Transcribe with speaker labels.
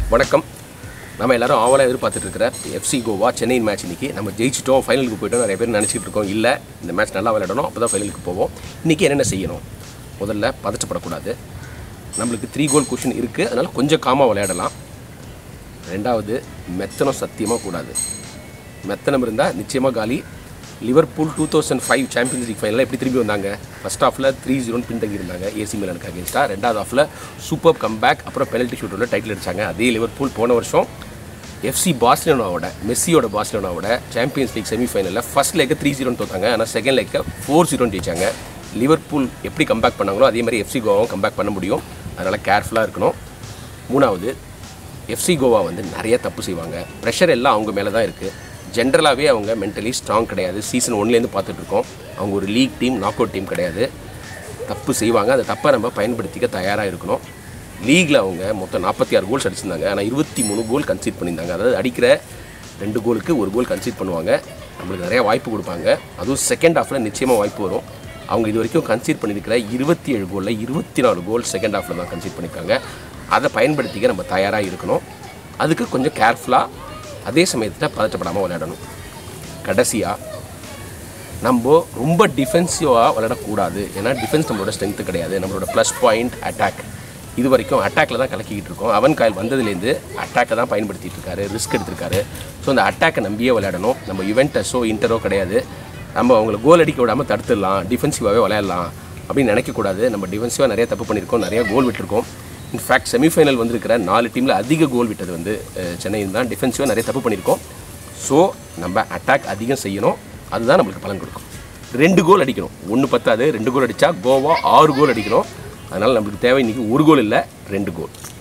Speaker 1: வணக்கம் நம்ம எல்லாரும் ஆவலாக எதிர்பார்த்துட்டு இருக்கிற எஃப்சி கோவா சென்னை மேட்ச் இன்னைக்கு நம்ம ஜெயிச்சிட்டோம் ஃபைனலுக்கு போயிட்டோம் நிறைய பேர் நினச்சிட்டு இருக்கோம் இல்லை இந்த மேட்ச் நல்லா விளையாடணும் அப்போ தான் ஃபைனலுக்கு போவோம் இன்றைக்கி என்னென்ன செய்யணும் முதல்ல பதற்றப்படக்கூடாது நம்மளுக்கு த்ரீ கோல் கொஷின் இருக்குது அதனால் கொஞ்சம் காமாக விளையாடலாம் ரெண்டாவது மெத்தனம் சத்தியமாக கூடாது மெத்தனம் இருந்தால் நிச்சயமாக காலி Liverpool two thousand five champions league ஃபைனலில் எப்படி திரும்பி வந்தாங்க ஃபர்ஸ்ட் ஹாஃபில் த்ரீ ஜீரோன்னு பின்தங்கி இருந்தாங்க ஏசி மிலனுக்கு அகேன்ஸ்டாக ரெண்டாவது ஹாஃபில் சூப்பர் கம்பேக் அப்புறம் பெனல்ட்டி ஷூட்டரில் டைட்டில் அடிச்சாங்க அதே லிவர்பூல் போன வருஷம் எஃப்சி பார்சிலோனாவோட மெஸ்ஸியோட பார்சிலோனாவோட சாம்பியன்ஸ் லீக் செமிஃபைனலில் ஃபர்ஸ்ட் லேக்கு த்ரீ ஜீரோன்னு தோத்தாங்க ஆனால் செகண்ட் லேக்கு ஃபோர் ஜீரோன்னு ஜெயிச்சாங்க லிவர்பூல் எப்படி கம்பேக் பண்ணாங்களோ அதே மாதிரி எஃப்சி கோவாவும் கம்பேக் பண்ண முடியும் அதனால் கேர்ஃபுல்லாக இருக்கணும் மூணாவது எஃப்சி கோவா வந்து நிறைய தப்பு செய்வாங்க ப்ரெஷர் எல்லாம் அவங்க மேலே தான் இருக்குது ஜென்ரலாகவே அவங்க மென்டலி ஸ்ட்ராங் கிடையாது சீசன் ஒன்லேருந்து பார்த்துட்டு இருக்கோம் அவங்க ஒரு league team knock out team கிடையாது தப்பு செய்வாங்க அந்த தப்பை நம்ம பயன்படுத்திக்க தயாராக இருக்கணும் லீகில் அவங்க மொத்தம் நாற்பத்தி ஆறு கோல்ஸ் அடிச்சிருந்தாங்க ஆனால் இருபத்தி மூணு கோல் கன்சீட் பண்ணியிருந்தாங்க அதாவது அடிக்கிற ரெண்டு கோலுக்கு ஒரு கோல் கன்சீட் பண்ணுவாங்க நம்மளுக்கு நிறைய வாய்ப்பு கொடுப்பாங்க அதுவும் செகண்ட் ஹாஃபில் நிச்சயமாக வாய்ப்பு வரும் அவங்க இது வரைக்கும் கன்சீட் பண்ணியிருக்கிற இருபத்தி ஏழு கோலில் இருபத்தி நாலு கோல் செகண்ட் ஹாஃபில் தான் கன்சீட் பண்ணியிருக்காங்க அதை பயன்படுத்திக்க நம்ம தயாராக இருக்கணும் அதுக்கு கொஞ்சம் கேர்ஃபுல்லாக அதே சமயத்தில் பதற்றப்படாமல் விளையாடணும் கடைசியாக நம்ம ரொம்ப டிஃபென்சிவாக விளையாடக்கூடாது ஏன்னா டிஃபென்ஸ் நம்மளோட ஸ்ட்ரென்த்து கிடையாது நம்மளோட ப்ளஸ் பாயிண்ட் அட்டாக் இது வரைக்கும் அட்டாக்கில் தான் கலக்கிக்கிட்டு இருக்கோம் அவன் காயில் வந்ததுலேருந்து அட்டாக்கை தான் பயன்படுத்திட்டு இருக்காரு ரிஸ்க் எடுத்திருக்காரு ஸோ அந்த அட்டாக்கை நம்பியே விளையாடணும் நம்ம யுவென்டஸோ இன்டரோ கிடையாது நம்ம அவங்கள கோல் அடிக்க விடாமல் தடுத்துடலாம் டிஃபென்சிவாகவே விளையாடலாம் அப்படின்னு நினைக்கக்கூடாது நம்ம டிஃபென்சிவாக நிறைய தப்பு பண்ணியிருக்கோம் நிறைய கோல் விட்டுருக்கோம் இன்ஃபேக்ட் செமிஃபைனல் வந்திருக்கிற நாலு டீமில் அதிக கோல் விட்டது வந்து அஹ், சென்னையில் தான் டிஃபென்சிவாக நிறைய தப்பு பண்ணியிருக்கோம் ஸோ நம்ம அட்டாக் அதிகம் செய்யணும் அதுதான் நம்மளுக்கு பலன் கொடுக்கும் ரெண்டு கோல் அடிக்கணும் ஒன்று பத்தாது ரெண்டு கோல் அடித்தா கோவா ஆறு கோல் அடிக்கணும் அதனால் நம்மளுக்கு தேவை இன்றைக்கி ஒரு கோல் இல்லை ரெண்டு கோல்